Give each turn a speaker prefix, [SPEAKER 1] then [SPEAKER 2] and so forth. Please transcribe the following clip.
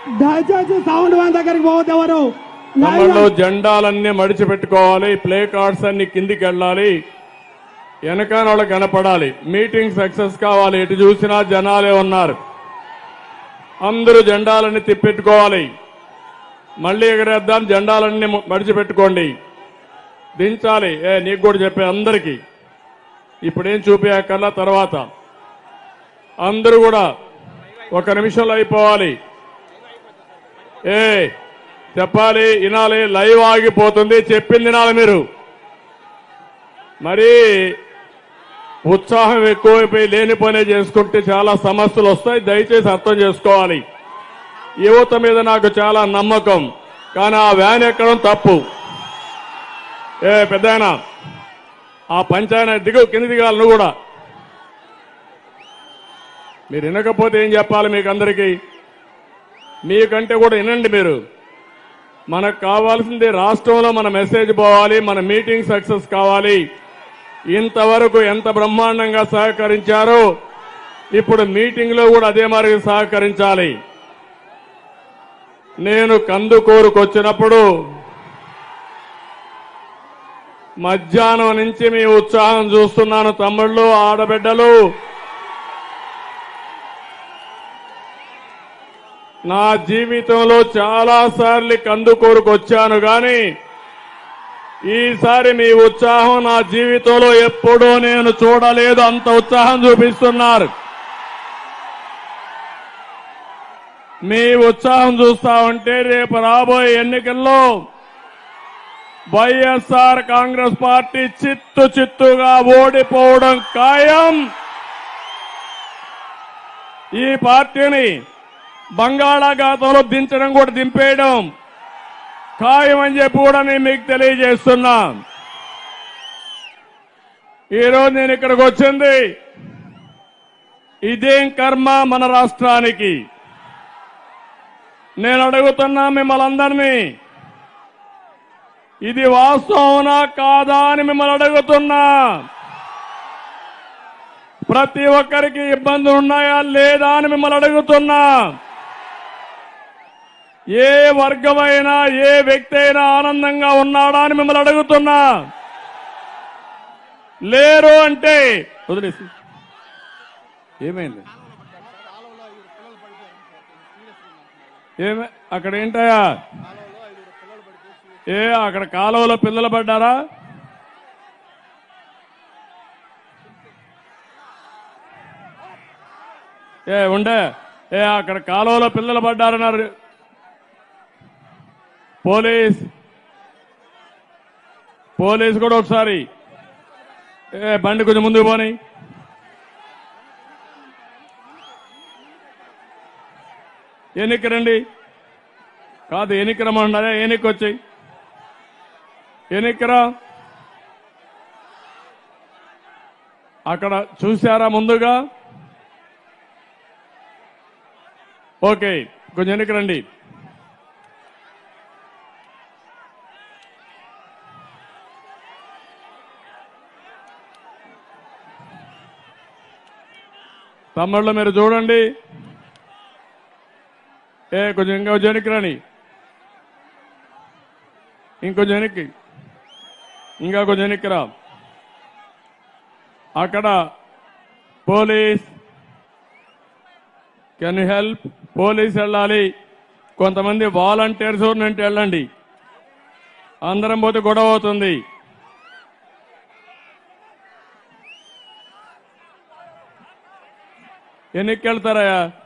[SPEAKER 1] దయచేసి sound one దగ్గరికి పోవద్దు ఎవరు లైవ్
[SPEAKER 2] తమలో జెండాలన్నీ మడిచి పెట్టుకోవాలి ప్లే కార్డ్స్ అన్ని కిందికి వెళ్ళాలి వెనకాల వాళ్ళకి కనపడాలి మీటింగ్ సక్సెస్ కావాలి ఎటు చూసినా జనాలే ఉన్నారు అందరూ జెండాలన్నీ తిప్పెట్టుకోవాలి మళ్ళీ ఎగరేద్దాం జెండాలన్నీ మడిచి పెట్టుకోండి దించాలి ఏ నీకు కూడా చెప్పే అందరికీ ఇప్పుడేం చూపించకల్లా తర్వాత అందరూ కూడా ఒక నిమిషంలో అయిపోవాలి ఏ చెప్పాలి వినాలి లైవ్ ఆగిపోతుంది చెప్పింది వినాలి మీరు మరి ఉత్సాహం ఎక్కువైపోయి లేని పనే చేసుకుంటే చాలా సమస్యలు వస్తాయి దయచేసి అర్థం చేసుకోవాలి యువత మీద నాకు చాలా నమ్మకం కానీ ఆ వ్యాన్ ఎక్కడం తప్పు ఏ పెద్ద ఆ పంచాయన దిగు కింది దిగాలి నువ్వు కూడా మీరు వినకపోతే ఏం చెప్పాలి మీకు అందరికీ మీకంటే కూడా వినండి మీరు మనకు కావాల్సింది రాష్ట్రంలో మన మెసేజ్ పోవాలి మన మీటింగ్ సక్సెస్ కావాలి ఇంతవరకు ఎంత బ్రహ్మాండంగా సహకరించారో ఇప్పుడు మీటింగ్ లో కూడా అదే మరి సహకరించాలి నేను కందుకూరుకు వచ్చినప్పుడు మధ్యాహ్నం నుంచి మీ ఉత్సాహం చూస్తున్నాను తమ్ముళ్ళు ఆడబిడ్డలు నా జీవితంలో చాలా సార్లు కందుకూరుకు వచ్చాను గాని ఈసారి మీ ఉత్సాహం నా జీవితంలో ఎప్పుడూ నేను చూడలేదు అంత ఉత్సాహం చూపిస్తున్నారు మీ ఉత్సాహం చూస్తా ఉంటే రేపు రాబోయే ఎన్నికల్లో వైఎస్ఆర్ కాంగ్రెస్ పార్టీ చిత్తు చిత్తుగా ఓడిపోవడం ఖాయం ఈ పార్టీని బంగాళాఖాతంలో దించడం కూడా దింపేయడం ఖాయం అని చెప్పి కూడా నేను మీకు తెలియజేస్తున్నా ఈరోజు నేను ఇక్కడికి వచ్చింది ఇదేం కర్మ మన రాష్ట్రానికి నేను అడుగుతున్నా మిమ్మల్ని అందరినీ ఇది వాస్తవనా కాదా అని మిమ్మల్ని అడుగుతున్నా ప్రతి ఒక్కరికి ఇబ్బందులు ఉన్నాయా లేదా అని మిమ్మల్ని అడుగుతున్నా ఏ వర్గమైనా ఏ వ్యక్తి అయినా ఆనందంగా ఉన్నాడా అని మిమ్మల్ని అడుగుతున్నా లేరు అంటే వదిలేసి ఏమైంది ఏమే అక్కడ ఏంటయ్యా ఏ అక్కడ కాలువలో పిల్లలు పడ్డారా ఏ ఉండే ఏ అక్కడ కాలువలో పిల్లలు పడ్డారన్నారు పోలీస్ పోలీస్ కూడా ఒకసారి ఏ బండి కొంచెం ముందుకు పోని ఎన్నిక రండి కాదు ఎన్నిక రమ్మన్నారా ఎన్నిక వచ్చాయి ఎన్నికరా అక్కడ చూశారా ముందుగా ఓకే కొంచెం ఎన్నిక రండి తమ్ముళ్ళు మీరు చూడండి ఏ కొంచెం ఇంకా కొంచెం వెనక్కి రాని ఇంకొంచెం వెనక్కి ఇంకా కొంచెం వెనక్కి రా అక్కడ పోలీస్ కెన్ హెల్ప్ పోలీస్ వెళ్ళాలి కొంతమంది వాలంటీర్స్ ఉన్నట్టు వెళ్ళండి అందరం పోతే గొడవ అవుతుంది ఎన్నికెళ్తారయ్యా